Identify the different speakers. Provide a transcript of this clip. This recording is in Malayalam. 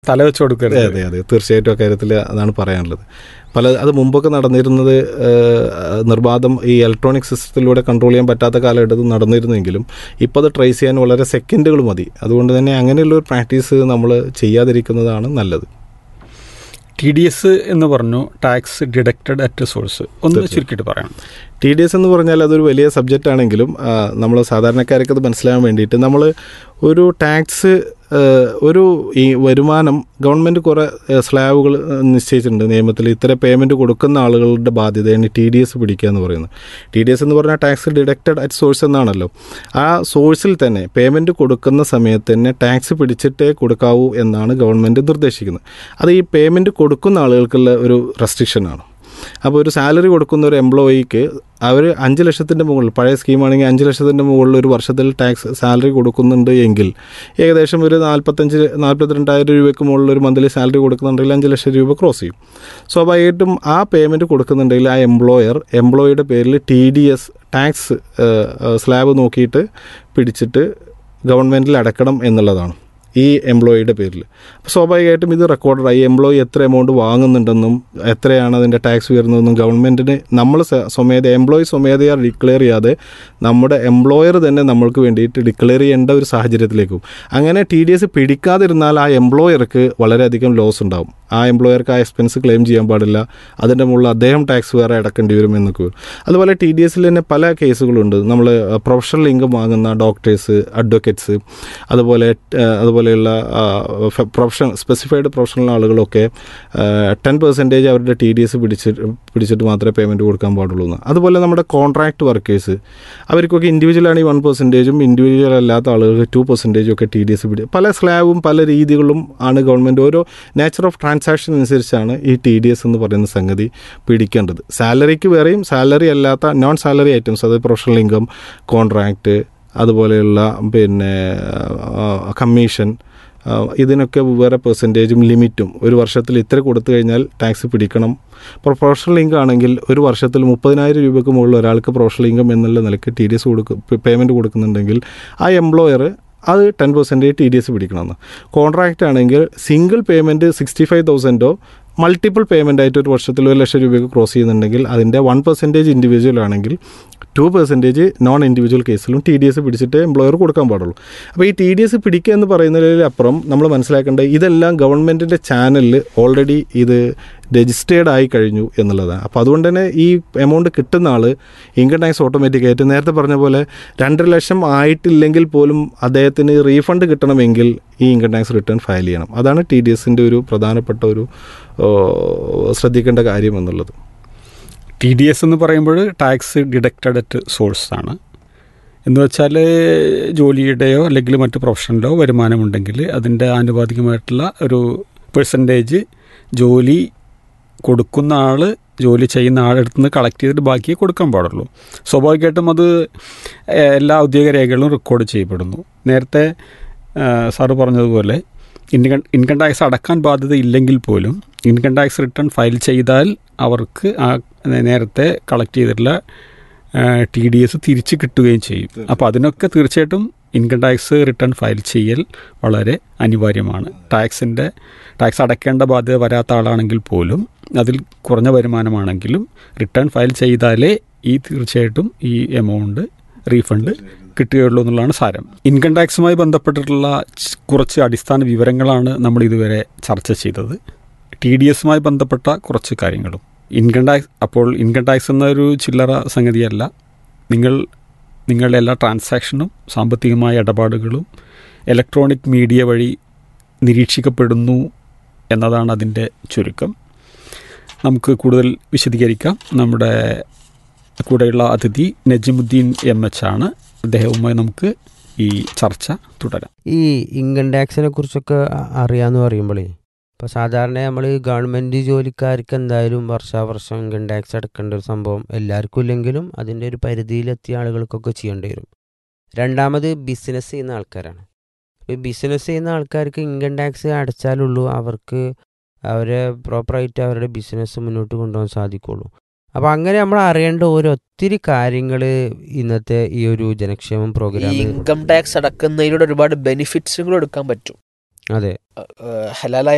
Speaker 1: തല വെച്ച് കൊടുക്കരുത്
Speaker 2: അതെ അതെ തീർച്ചയായിട്ടും അക്കാര്യത്തിൽ അതാണ് പറയാനുള്ളത് പല അത് മുമ്പൊക്കെ നടന്നിരുന്നത് ഏഹ്, നിർബാധം ഈ ഇലക്ട്രോണിക് സിസ്റ്റത്തിലൂടെ കൺട്രോൾ ചെയ്യാൻ പറ്റാത്ത കാലഘട്ടത്തിൽ നടന്നിരുന്നെങ്കിലും ഇപ്പോൾ അത് ട്രേസ് ചെയ്യാൻ വളരെ സെക്കൻഡുകൾ മതി അതുകൊണ്ട് തന്നെ അങ്ങനെയുള്ള ഒരു പ്രാക്ടീസ് നമ്മൾ ചെയ്യാതിരിക്കുന്നതാണ് നല്ലത്
Speaker 1: ടി ഡി എസ് എന്ന് പറഞ്ഞു ടാക്സ് ഡിഡക്റ്റഡ് അറ്റ് സോഴ്സ് ഒന്ന് ചുരുക്കിയിട്ട് പറയാം
Speaker 2: ടി ഡി എസ് എന്ന് പറഞ്ഞാൽ അതൊരു വലിയ സബ്ജക്റ്റ് ആണെങ്കിലും നമ്മൾ സാധാരണക്കാർക്ക് അത് മനസ്സിലാകാൻ വേണ്ടിയിട്ട് നമ്മൾ ഒരു ടാക്സ് ഒരു ഈ വരുമാനം ഗവൺമെൻറ് കുറേ സ്ലാബുകൾ നിശ്ചയിച്ചിട്ടുണ്ട് നിയമത്തിൽ ഇത്ര പേയ്മെൻറ്റ് കൊടുക്കുന്ന ആളുകളുടെ ബാധ്യതയാണ് ടി ഡി എസ് പിടിക്കുക എന്ന് പറയുന്നത് ടി ഡി എസ് എന്ന് പറഞ്ഞാൽ ടാക്സ് ഡിഡക്റ്റഡ് അറ്റ് സോഴ്സ് എന്നാണല്ലോ ആ സോഴ്സിൽ തന്നെ പേയ്മെൻറ്റ് കൊടുക്കുന്ന സമയത്ത് തന്നെ ടാക്സ് പിടിച്ചിട്ടേ കൊടുക്കാവൂ എന്നാണ് ഗവൺമെൻറ് നിർദ്ദേശിക്കുന്നത് അത് ഈ പേയ്മെൻറ്റ് കൊടുക്കുന്ന ആളുകൾക്കുള്ള ഒരു റെസ്ട്രിക്ഷനാണ് അപ്പോൾ ഒരു സാലറി കൊടുക്കുന്ന ഒരു എംപ്ലോയിക്ക് അവർ അഞ്ച് ലക്ഷത്തിൻ്റെ മുകളിൽ പഴയ സ്കീമാണെങ്കിൽ അഞ്ച് ലക്ഷത്തിൻ്റെ മുകളിൽ ഒരു വർഷത്തിൽ ടാക്സ് സാലറി കൊടുക്കുന്നുണ്ട് എങ്കിൽ ഏകദേശം ഒരു നാൽപ്പത്തഞ്ച് നാൽപ്പത്തിരണ്ടായിരം രൂപയ്ക്ക് മുകളിൽ ഒരു മന്ത്ലി സാലറി കൊടുക്കുന്നുണ്ടെങ്കിൽ അഞ്ച് ലക്ഷം രൂപ ക്രോസ് ചെയ്യും സ്വാഭാവികമായിട്ടും ആ പേയ്മെൻറ്റ് കൊടുക്കുന്നുണ്ടെങ്കിൽ ആ എംപ്ലോയർ എംപ്ലോയിയുടെ പേരിൽ T D S tax slab നോക്കിയിട്ട് പിടിച്ചിട്ട് ഗവൺമെൻറ്റിൽ അടക്കണം എന്നുള്ളതാണ് ഈ എംപ്ലോയിയുടെ പേരിൽ അപ്പോൾ സ്വാഭാവികമായിട്ടും ഇത് റെക്കോർഡായി എംപ്ലോയി എത്ര എമൗണ്ട് വാങ്ങുന്നുണ്ടെന്നും എത്രയാണ് അതിൻ്റെ ടാക്സ് വരുന്നതെന്നും ഗവൺമെൻറ്റിന് നമ്മൾ സ- സ്വമേധ എംപ്ലോയി സ്വമേധയാ ഡിക്ലെയർ ചെയ്യാതെ നമ്മുടെ എംപ്ലോയർ തന്നെ നമ്മൾക്ക് വേണ്ടിയിട്ട് ഡിക്ലെയർ ചെയ്യേണ്ട ഒരു സാഹചര്യത്തിലേക്കും അങ്ങനെ ടി ഡി എസ് പിടിക്കാതിരുന്നാൽ ആ എംപ്ലോയർക്ക് വളരെയധികം ലോസ് ഉണ്ടാവും ആ എംപ്ലോയർക്ക് ആ എക്സ്പെൻസ് ക്ലെയിം ചെയ്യാൻ പാടില്ല അതിൻ്റെ മുകളിൽ അദ്ദേഹം ടാക്സ് വേറെ അടക്കേണ്ടി വരും എന്നൊക്കെ വരും അതുപോലെ ടി ഡി എസിൽ തന്നെ പല കേസുകളുണ്ട് നമ്മൾ പ്രൊഫഷണൽ ഇൻകം വാങ്ങുന്ന ഡോക്ടേഴ്സ് അഡ്വക്കേറ്റ്സ് അതുപോലെ ആ, അതുപോലെയുള്ള പ്രൊഫഷൻ സ്പെസിഫൈഡ് പ്രൊഫഷണൽ ആളുകളൊക്കെ ടെൻ പെർസെൻറ്റേജ് അവരുടെ ടി ഡി എസ് പിടിച്ചിട്ട് പിടിച്ചിട്ട് മാത്രമേ പേയ്മെൻറ്റ് കൊടുക്കാൻ പാടുള്ളൂ എന്ന് അതുപോലെ നമ്മുടെ കോൺട്രാക്ട് വർക്കേഴ്സ് അവർക്കൊക്കെ ഇൻഡിവിജ്വൽ ആണെങ്കിൽ വൺ പെർസെൻറ്റേജും ഇൻഡിവിജ്വൽ അല്ലാത്ത ആളുകൾക്ക് ടു പെർസെൻറ്റേജും ഒക്കെ ടി ഡി എസ് പിടി പല സ്ലാബും പല രീതികളും ആണ് ഗവൺമെൻറ് ഓരോ നേച്ചർ ഓഫ് ട്രാൻസാക്ഷൻ അനുസരിച്ചാണ് ഈ ടി ഡി എസ് എന്ന് പറയുന്ന സംഗതി പിടിക്കേണ്ടത് സാലറിക്ക് വേറെയും സാലറി അല്ലാത്ത നോൺ സാലറി ഐറ്റംസ് അത് പ്രൊഫഷണൽ ഇൻകം കോൺട്രാക്റ്റ് അതുപോലെയുള്ള പിന്നെ കമ്മീഷൻ ആ, ഇതിനൊക്കെ വേറെ പെർസെൻറ്റേജും ലിമിറ്റും ഒരു വർഷത്തിൽ ഇത്ര കൊടുത്തു കഴിഞ്ഞാൽ ടാക്സ് പിടിക്കണം ഇപ്പോൾ പ്രൊഫഷണൽ ഇൻകം ആണെങ്കിൽ ഒരു വർഷത്തിൽ മുപ്പതിനായിരം രൂപയ്ക്ക് മുകളിൽ ഒരാൾക്ക് പ്രൊഫഷണൽ ഇൻകം എന്നുള്ള നിലയ്ക്ക് ടി ഡി എസ് കൊടുക്കും പേയ്മെൻറ്റ് കൊടുക്കുന്നുണ്ടെങ്കിൽ ആ എംപ്ലോയർ അത് ten percentage T D S പിടിക്കണമെന്ന് കോൺട്രാക്റ്റ് ആണെങ്കിൽ സിംഗിൾ പേയ്മെൻറ്റ് സിക്സ്റ്റി ഫൈവ് തൗസൻഡോ മൾട്ടിപ്പിൾ പേയ്മെൻ്റ് ആയിട്ട് ഒരു വർഷത്തിൽ ഒരു ലക്ഷം രൂപയ്ക്ക് ക്രോസ് ചെയ്യുന്നുണ്ടെങ്കിൽ അതിൻ്റെ വൺ പെർസെൻറ്റേജ് ഇൻഡിവിജ്വൽ ആണെങ്കിൽ ടു പെർസെൻറ്റേജ് നോൺ ഇൻഡിവിജ്വൽ കേസിലും ടി ഡി എസ് പിടിച്ചിട്ട് എംപ്ലോയർ കൊടുക്കാൻ പാടുള്ളൂ അപ്പോൾ ഈ ടി ഡി എസ് പിടിക്കുക എന്ന് പറയുന്നതിലപ്പുറം നമ്മൾ മനസ്സിലാക്കേണ്ടത് ഇതെല്ലാം ഗവൺമെൻറ്റിൻ്റെ ചാനലിൽ ഓൾറെഡി ഇത് രജിസ്റ്റേർഡ് ആയി കഴിഞ്ഞു എന്നുള്ളതാണ് അപ്പോൾ അതുകൊണ്ട് തന്നെ ഈ എമൗണ്ട് കിട്ടുന്ന ആൾ ഇൻകം ടാക്സ് ഓട്ടോമാറ്റിക്കായിട്ട് നേരത്തെ പറഞ്ഞ പോലെ രണ്ടര ലക്ഷം ആയിട്ടില്ലെങ്കിൽ പോലും അദ്ദേഹത്തിന് റീഫണ്ട് കിട്ടണമെങ്കിൽ ഈ ഇൻകം ടാക്സ് റിട്ടേൺ ഫയൽ ചെയ്യണം അതാണ് ടി ഡി എസിൻ്റെ ഒരു പ്രധാനപ്പെട്ട ഒരു ഓ, ശ്രദ്ധിക്കേണ്ട കാര്യം എന്നുള്ളത്
Speaker 1: ടി ഡി എസ് എന്ന് പറയുമ്പോൾ ടാക്സ് ഡിഡക്റ്റഡ് അറ്റ് സോഴ്സ് ആണ് എന്ന് വെച്ചാൽ ജോലിയുടെയോ അല്ലെങ്കിൽ മറ്റ് പ്രൊഫഷനിലോ വരുമാനമുണ്ടെങ്കിൽ അതിൻ്റെ ആനുപാതികമായിട്ടുള്ള ഒരു പെർസെൻറ്റേജ് ജോലി കൊടുക്കുന്ന ആൾ ജോലി ചെയ്യുന്ന ആളെടുത്ത് നിന്ന് കളക്ട് ചെയ്തിട്ട് ബാക്കിയേ കൊടുക്കാൻ പാടുള്ളൂ സ്വാഭാവികമായിട്ടും അത് ഏഹ്, എല്ലാ ഔദ്യോഗിക രേഖകളും റെക്കോർഡ് ചെയ്യപ്പെടുന്നു നേരത്തെ ഏഹ്, സാറ് പറഞ്ഞതുപോലെ ഇൻകം ഇൻകം ടാക്സ് അടക്കാൻ ബാധ്യത ഇല്ലെങ്കിൽ പോലും ഇൻകം ടാക്സ് റിട്ടേൺ ഫയൽ ചെയ്താൽ അവർക്ക് ആ നേരത്തെ കളക്ട് ചെയ്തിട്ടുള്ള ടി ഡി എസ് തിരിച്ച് കിട്ടുകയും ചെയ്യും അപ്പോൾ അതിനൊക്കെ തീർച്ചയായിട്ടും ഇൻകം ടാക്സ് റിട്ടേൺ ഫയൽ ചെയ്യൽ വളരെ അനിവാര്യമാണ് ടാക്സിൻ്റെ ടാക്സ് അടയ്ക്കേണ്ട ബാധ്യത വരാത്ത ആളാണെങ്കിൽ പോലും അതിൽ കുറഞ്ഞ വരുമാനമാണെങ്കിലും റിട്ടേൺ ഫയൽ ചെയ്താലേ ഈ തീർച്ചയായിട്ടും ഈ എമൗണ്ട് റീഫണ്ട് കിട്ടുകയുള്ളൂ എന്നുള്ളതാണ് സാരം ഇൻകം ടാക്സുമായി ബന്ധപ്പെട്ടിട്ടുള്ള ച് കുറച്ച് അടിസ്ഥാന വിവരങ്ങളാണ് നമ്മൾ ഇതുവരെ ചർച്ച ചെയ്തത് ടി ഡി എസുമായി ബന്ധപ്പെട്ട കുറച്ച് കാര്യങ്ങളും ഇൻകം ടാക്സ് അപ്പോൾ ഇൻകം ടാക്സ് എന്നൊരു ചില്ലറ സംഗതിയല്ല നിങ്ങൾ നിങ്ങളുടെ എല്ലാ ട്രാൻസാക്ഷനും സാമ്പത്തികമായ ഇടപാടുകളും ഇലക്ട്രോണിക് മീഡിയ വഴി നിരീക്ഷിക്കപ്പെടുന്നു എന്നതാണ് അതിൻ്റെ ചുരുക്കം നമുക്ക് കൂടുതൽ വിശദീകരിക്കാം നമ്മുടെ കൂടെയുള്ള അതിഥി നജിമുദ്ദീൻ എം എച്ച് ആണ് അദ്ദേഹവുമായി നമുക്ക് ഈ ചർച്ച തുടരാം
Speaker 3: ഈ ഇൻകം ടാക്സിനെ കുറിച്ചൊക്കെ അ- അറിയാന്ന് പറയുമ്പോഴേ ഇപ്പോൾ സാധാരണ നമ്മൾ ഗവൺമെൻറ് ജോലിക്കാർക്ക് എന്തായാലും വർഷാവർഷം ഇൻകം ടാക്സ് അടക്കേണ്ട ഒരു സംഭവം എല്ലാവർക്കും ഇല്ലെങ്കിലും അതിൻ്റെ ഒരു പരിധിയിലെത്തിയ ആളുകൾക്കൊക്കെ ചെയ്യേണ്ടി വരും രണ്ടാമത് ബിസിനസ് ചെയ്യുന്ന ആൾക്കാരാണ് ഈ ബിസിനസ് ചെയ്യുന്ന ആൾക്കാർക്ക് ഇൻകം ടാക്സ് അടച്ചാലുള്ളൂ അവർക്ക് അവരെ പ്രോപ്പറായിട്ട് അവരുടെ ബിസിനസ് മുന്നോട്ട് കൊണ്ടുപോകാൻ സാധിക്കുള്ളൂ അപ്പോൾ അങ്ങനെ നമ്മൾ അറിയേണ്ട ഒരു ഒത്തിരി കാര്യങ്ങൾ ഇന്നത്തെ ഈ ഒരു ജനക്ഷേമം
Speaker 4: ഈ
Speaker 3: പ്രോഗ്രാമിൽ
Speaker 4: ഇൻകം ടാക്സ് അടക്കുന്നതിലൂടെ ഒരുപാട് ബെനിഫിറ്റ്സുകൾ എടുക്കാൻ പറ്റും
Speaker 3: അതെ
Speaker 4: ഹലാലായ